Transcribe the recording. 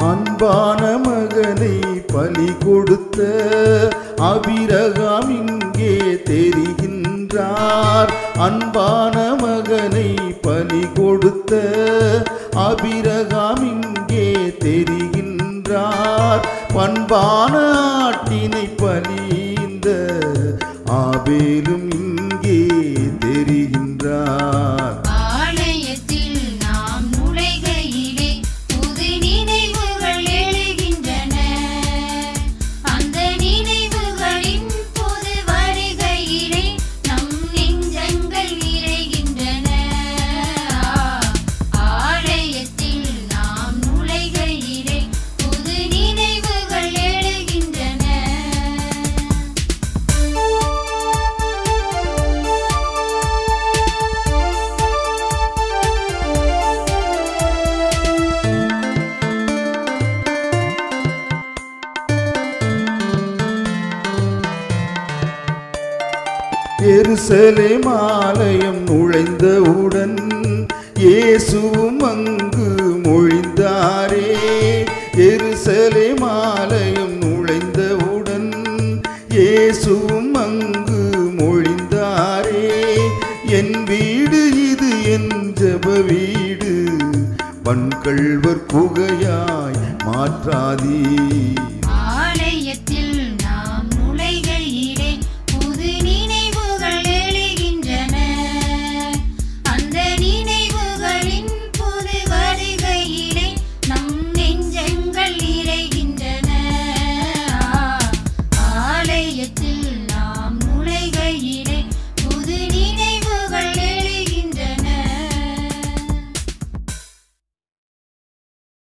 அன்பான மகனை பலி கொடுத்த அபிரகாம் இங்கே தெரிகின்றார் அன்பான மகனை பலி கொடுத்த அபிரகாம் இங்கே தெரிகின்றார் பண்பான ஆட்டினை பலிந்த ஆபேலும் இங்கே தெரிகின்றார் ஆலயத்தில் நாம் நுழைகையிலே புது நினைவுகள் எழுகின்றன அந்த நினைவுகளின் புது வருகையிலே நம் நெஞ்சங்கள் நிறைகின்றன ஆலயத்தில் நாம் நுழைகையிலே புது நினைவுகள் எழுகின்றன எருசலேம் ஆலயம் நுழைந்தவுடன் இயேசுவும் அங்கு மொழிந்தாரே எருசலேம் ஆலயம் நுழைந்தவுடன் இயேசுவும் அங்கு மொழிந்தாரே என் வீடு இது என் ஜெப வீடு வன்கள்வர் புகையாய் மாற்றாதீர்